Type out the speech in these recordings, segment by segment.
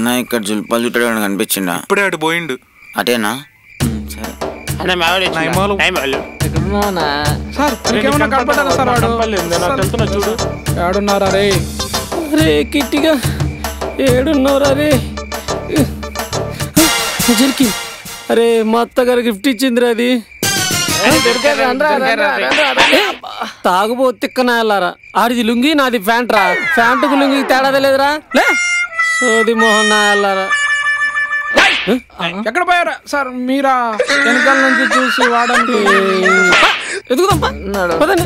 అన్న ఇక్కడ జుల్పాలు చుట్టాడు కనిపించిండా ఇప్పుడే అటు పోయిండు అటేనా సరే అన్న మావాడు వచ్చిండు. నయమాలు. నయమాలు. సార్ ఇంకేమన్నా కనపడ్డారా సార్ వాడు చూడు ఏడున్నారా రే రే కిట్టిగా ఏడున్నోరా రే జరికి అరే మా అత్తగారు గిఫ్ట్ ఇచ్చిందిరా అది తాగుబో తిక్కనాయాలారా ఆడిది లుంగి నాది ప్యాంట్ రా ప్యాంటుకు లుంగి తేడా లేదురా లే సోది మోహన్ నాయాలారా ఎక్కడ పోయారా సార్ మీరా వెనకాల నుంచి చూసి వాడడానికి ఎదుగుదాం పదండి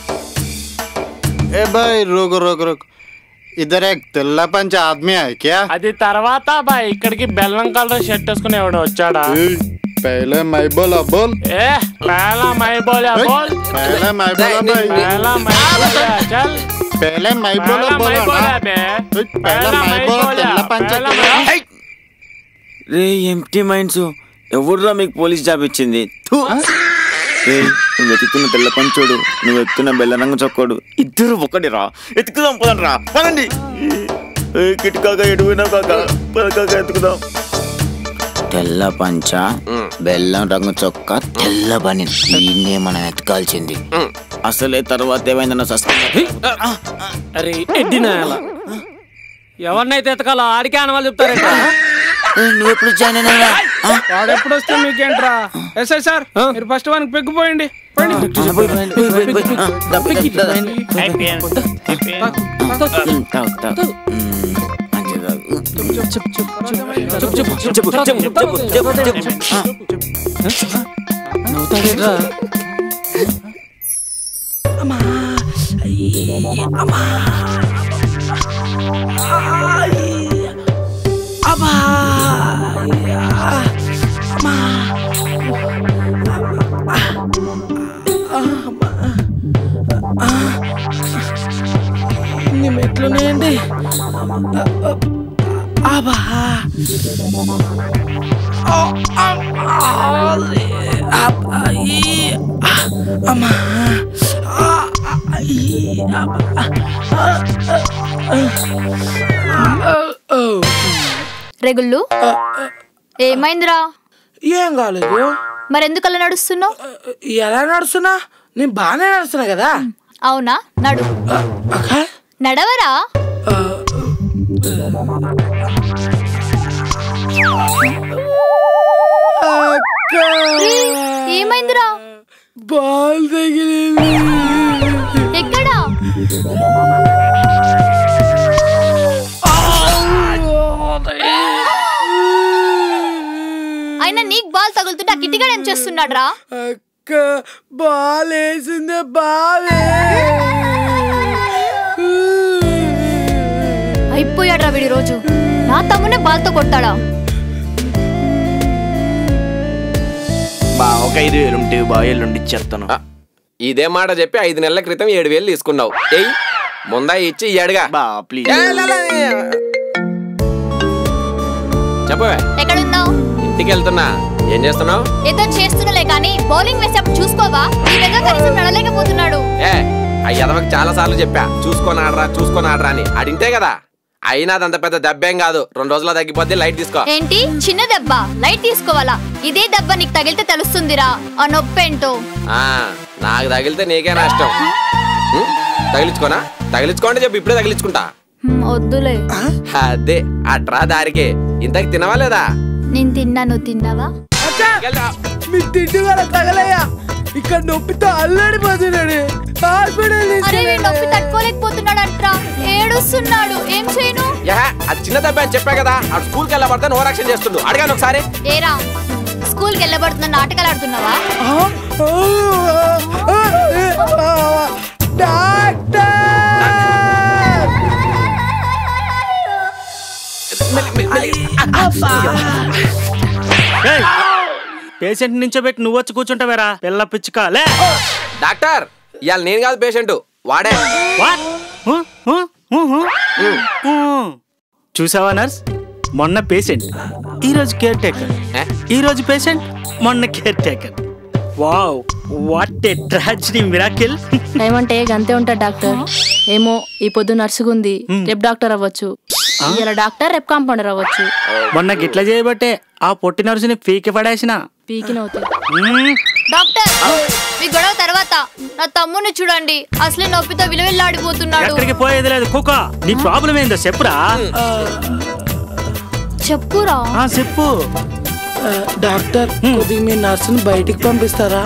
ए भाई रुक रुक रुक इधर एक तेल्ला पंच आदमी है क्या అది తర్వాత బాయ్ ఇక్కడికి బెల్లం కలర్ షర్ట్ వేసుకుని ఎవడో వచ్చాడా ए, पहले मैं बोला बोल ఏ పహలా మై బోలా బోల్ पहले मैं बोला भाई పహలా మై బోలా చల్ पहले मैं बोला పహలా మై बोला బోలా ना బే ए, पहले పహలా मैं మై बोला బోలా तेल्ला पंच పహలా के మై రే ఎంటీ మైండ్స్ ఎవరురా మీకు పోలీస్ జాబ్ ఇచ్చింది థు. రే నువ్వు వెతుకుతున్న తెల్ల పంచోడు నువ్వు వెతుకుతున్న బెల్ల రంగు చొక్కోడు ఇద్దరు ఒకటి రా ఎత్తుకుదాం పదండి రా పదండి ఏ కిటికాక ఎడుగునా కాక పదకాక ఎత్తుకుదాం తెల్ల పంచ బెల్లం రంగు చొక్క తెల్ల పని దీన్నే మనం ఎతకాల్సింది అసలే తర్వాత ఏమైందన్న సస్పెండ్ అరే ఎడ్డి నాయాల ఎవరినైతే ఎతకాలో ఆడికే అనవాళ్ళు చెప్తారంట నువ్వు ఎప్పుడు జాయిన్ అయినా వాడు ఎప్పుడు వస్తే మీకేంట్రా ఎస్ఐ సార్ మీరు ఫస్ట్ వానికి పెగ్గిపోయండి అయిపోయాను అయిపోయాను నవ్వుతాడేట్రా ఇన్ని మెట్లున్నాయండి అబ్బా రెగుళ్ళు ఏమైందిరా ఏం కాలేదు మరెందుకు అలా నడుస్తున్నావు ఎలా నడుస్తున్నా నేను బాగానే నడుస్తున్నా కదా అవునా నడు అక్క నడవరా ఏమైందిరా బాల్ తగిలింది ఎక్కడా అయినా నీకు బాల్ తగులుతుంటే ఆ కిట్టిగాడు ఏం చేస్తున్నాడు రా అక్క బాల్ వేసిందే బాలే అయిపోయాడు రా వీడి రోజు నా తమ్మునే బాల్తో కొట్టాడా బా ఒక ఐదు వేలు ఉంటే బా ఎల్లుండి ఇచ్చేస్తాను ఇదే మాట చెప్పి ఐదు నెలల క్రితం ఏడు వేలు తీసుకున్నావు ఎయ్ ముందా ఇచ్చి ఇయ్యాడుగా బా ప్లీజ్ చెప్పవే ఎక్కడున్నావు ఇంటికి వెళ్తున్నా ఏం చేస్తున్నావు ఏదో చేస్తున్నలే కానీ బౌలింగ్ వేసేప్పుడు చూసుకోవా నీ దగ్గర కనీసం నడలేకపోతున్నాడు ఏ ఆ యదవకి చాలా సార్లు చెప్పా చూసుకొని ఆడరా చూసుకొని ఆడరా అని అడింటే కదా అయినా అదంత పెద్ద దెబ్బేం కాదు రెండు రోజుల్లో తగ్గిపోద్ది లైట్ తీసుకో ఏంటి చిన్న దెబ్బ లైట్ తీసుకోవాలా ఇదే దెబ్బ నీకు తగిలితే తెలుస్తుందిరా ఆ నొప్పేంటో ఆ నాకు తగిలితే నీకే నష్టం ఉం? తగిలించుకోనా తగిలించుకోండి చెప్పి ఇప్పుడే తగిలించుకుంటా హ్మ్, వద్దులే అదే అట్రా దారికి ఇంతకి తినవా లేదా నేను తిన్నా నువ్వు తిన్నావా మీ తిండి వల్ల తగలయ్యా ఇక్కడ నొప్పితో అల్లాడిపోతున్నాడు హాస్పిటల్ అరే వీడు నొప్పి తట్టుకోలేకపోతున్నాడు అంట్రా ఏడుస్తున్నాడు ఏం చేయను యా అది చిన్న దెబ్బ అని చెప్పా కదా ఆ స్కూల్కి వెళ్ళబడితే ఓవర్ యాక్షన్ చేస్తుండు అడిగాను ఒకసారి ఏరా స్కూల్కి వెళ్ళబడుతున్న నాటకాలు ఆడుతున్నావా పేషెంట్ నుంచోబెట్టి నువ్వు వచ్చి కూర్చుంటావేరా పిల్ల పిచ్చుక లే డాక్టర్ ఇవాళ నేను కాదు పేషెంట్ వాడే వాట్ హు, హు, హు, హు. హు. చూసావా నర్స్ మొన్న పేషెంట్ ఈ రోజు కేర్ టేకర్ ఈ రోజు పేషెంట్ మొన్న caretaker wow what a tragedy miracle time అంటే గంతే ఉంటాడు డాక్టర్ ఏమో ఈ పొద్దు నర్సుగుంది రేపు డాక్టర్ అవ్వచ్చు ఇలా డాక్టర్ రేపు కాంపౌండర్ అవ్వచ్చు మొన్న గిట్ల చేయబట్టే ఆ పొట్టి నర్సుని పీకి పడేసిన పీకినవుతాయి మ్మ్. డాక్టర్ మీ గొడవ తర్వాత నా తమ్ముని చూడండి అసలే నొప్పితో విలువెల్లాడిపోతున్నాడు ఎక్కడికి పోయేది లేదు కుక్క నీ ప్రాబ్లం ఏందో చెప్పురా చెప్పురా ఆ, చెప్పు ఆ, డాక్టర్ కొద్దిగా మీ నర్సుని బయటికి పంపిస్తారా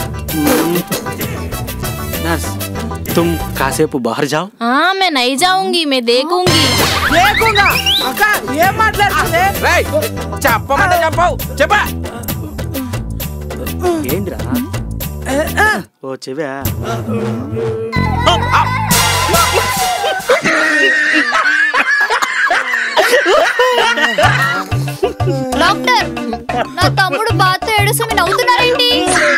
నర్స్ తుమ్ కాసేపు బాహర్ జావ్ ఆ మే నై జాऊंगी मैं देखूंगी లేకుండా అక్క ఏం మాట్లాడుతుంది రేయ్, చెప్పమంటే చెప్పవు చెప్పా ఏంద్రా ఓ చెవ్యా డాక్టర్ నా తమ్ముడు బాధతో ఏడుస్తూ మీరు నవ్వుతున్నారేంటి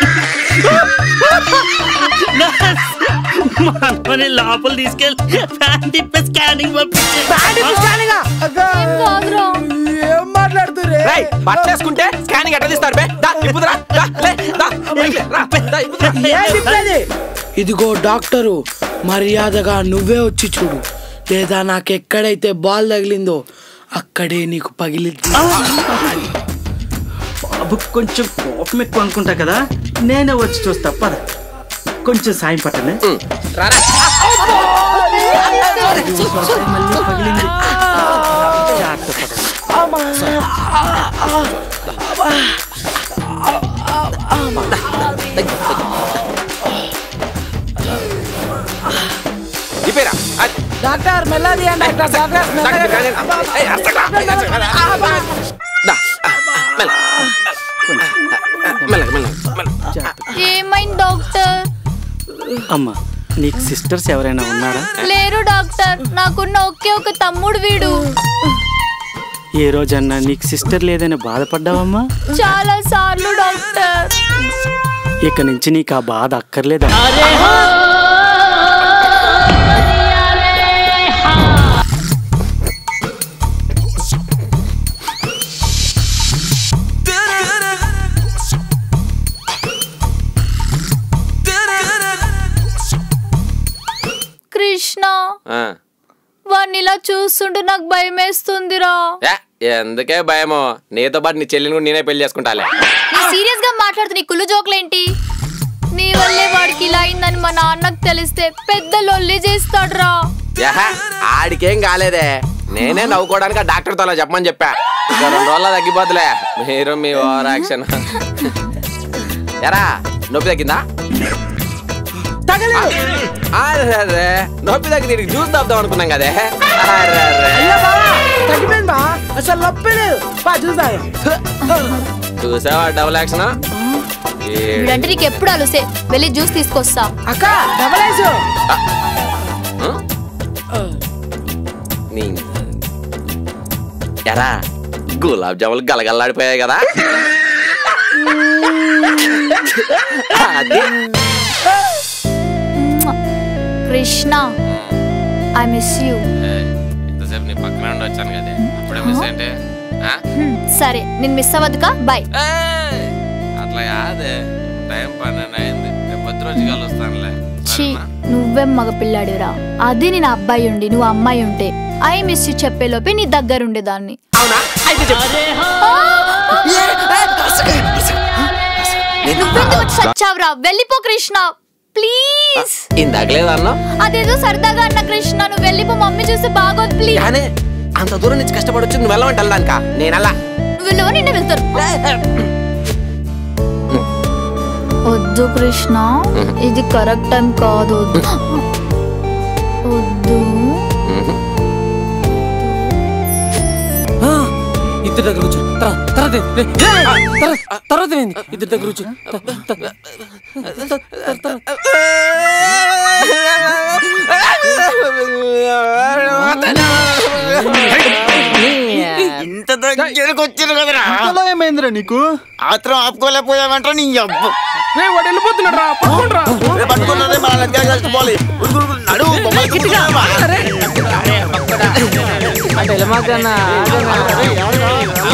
మనని లోపల తీసుకెళ్ళి ఫ్యాన్ తిప్పే స్కానింగ్ పంపించే అక్క ఏం కాదురా ఏం మాట్లాడుతురే రేయ్ బట్టలేసుకుంటే స్కానింగ్ ఎట్లా తీస్తారు బే దా ఇప్పుదురా దా లే దా పైకి రా బే, దా, ఇప్పుదురా. ఇదిగో డాక్టరు మర్యాదగా నువ్వే వచ్చి చూడు లేదా నాకు ఎక్కడైతే బాల్ తగిలిందో అక్కడే నీకు పగిలింది బాబు కొంచెం కోపం ఎక్కువ అనుకుంటా కదా నేనే వచ్చి చూస్తా పద కొంచెం సాయం పట్టనే రారా మళ్ళీ పగిలింది జాగ్రత్త పడండి. ఇప్పేరా అది. డాక్టర్ మెల్లది డాక్టర్ డాక్టర్ దా, ఇక్కడ కానీ. ఏయ్, అసలు రా. ఏయ్, అసలు రా. దా, ఆ, మెల్ల. మెల్లగా, మెల్లగా, మెల్లగా. ఏమైంది డాక్టర్ అమ్మా నీకు సిస్టర్స్ ఎవరైనా ఉన్నారా లేరు డాక్టర్ నాకున్న ఒకే ఒక తమ్ముడు వీడు ఏ రోజన్నా నీకు సిస్టర్ లేదని బాధపడ్డావమ్మా చాలా సార్లు డాక్టర్ ఇక నుంచి నీకు ఆ బాధ అక్కర్లేదా కృష్ణ ఆ. వాడిని ఇలా చూస్తుంటే నాకు భయం వేస్తుందిరా ఏ, ఎందుకే భయమో నీతో పాటు నీ చెల్లిని కూడా నేనే పెళ్లి చేసుకుంటాలే నీ సీరియస్ గా మాట్లాడుతూ నీ కుళ్ళు జోకులేంటి నీ వల్లే వాడికి ఇలా అయిందని మా నాన్నకు తెలిస్తే పెద్ద లొల్లి చేస్తాడురా యహ, ఆడికేం కాలేదే నేనే నవ్వుకోవడానికి ఆ డాక్టర్తో అలా చెప్పమని చెప్పా ఇక రెండు రోజుల్లో తగ్గిపోతులే మీరు మీ ఓవర్ యాక్షన్ ఎరా నొప్పి తగ్గిందా అరే నొప్పి తగ్గి దీనికి జ్యూస్ తాపుదాం అనుకున్నాం కదే అర్రే తగ్గిపోయిందా అసలు నొప్పి లేదు బా చూసాను చూసావా డబుల్ యాక్షన్ వీడంటే నీకు ఎప్పుడు అలుసే వెళ్ళి జ్యూస్ తీసుకొస్తా అక్క డబల్ వేసు ఎరా గులాబ్ జాములు గలగల్లాడిపోయాయి కదా అది కృష్ణ ఐ మిస్ యూ ఇంతసేపు నీ పక్కన ఉండి వచ్చాను కదా అప్పుడే మిస్ ఏంటి ఆ? సరే నేను మిస్ అవ్వదుగా బాయ్ ఏయ్! అట్లా కాదే టైం పన్నెండు అయింది రేపు పొద్దు రోజు కలుస్తానులే ఛీ నువ్వేం మగ పిల్లాడిరా అది నేను అబ్బాయి ఉండి నువ్వు అమ్మాయి ఉంటే ఐ మిస్ యూ చెప్పేలోపే నీ దగ్గర ఉండేదాన్ని అవునా అయితే చెప్పు. నువ్వెందుకు వచ్చి చచ్చావురా వెళ్ళిపో కృష్ణ ప్లీజ్ ఇందాక లేదన్నా అదేదో సరదాగా అన్న కృష్ణ నువ్వు వెళ్ళిపో మమ్మీ చూస్తే బాగోదు ప్లీజ్ కానీ అంత దూరం నుంచి కష్టపడి వచ్చి నువ్వు వెళ్ళమంటే వెళ్ళడానికా నేనల్లా నువ్వు వెళ్ళవా నిన్నే వెళ్తారు వద్దు కృష్ణ ఇది కరెక్ట్ టైం కాదు వద్దు ఇద్దరు దగ్గర కూర్చో తర్వా- తర్వాత ఏంది? రే, రే, తర్వాత- తర్వాత ఏంది ఇద్దరు దగ్గర కూర్చో త- త- త- త- త- ఇంత దగ్గరకు వచ్చిన కదరా అంతలో ఏమైందిరా నీకు ఆత్రం ఆపుకోలేకపోయావంట నీ అబ్బ రే వాడు వెళ్ళిపోతున్నాడు రా పట్టుకోండిరా పట్టుకున్నదే మన లగ్గా కలిసిపోవాలి ఉరుకు, ఉరుకు, నడు బొమ్మలకి ఉరుకుతున్నావా? అటు వెళ్ళమాకన్నా, ఆగన్నా.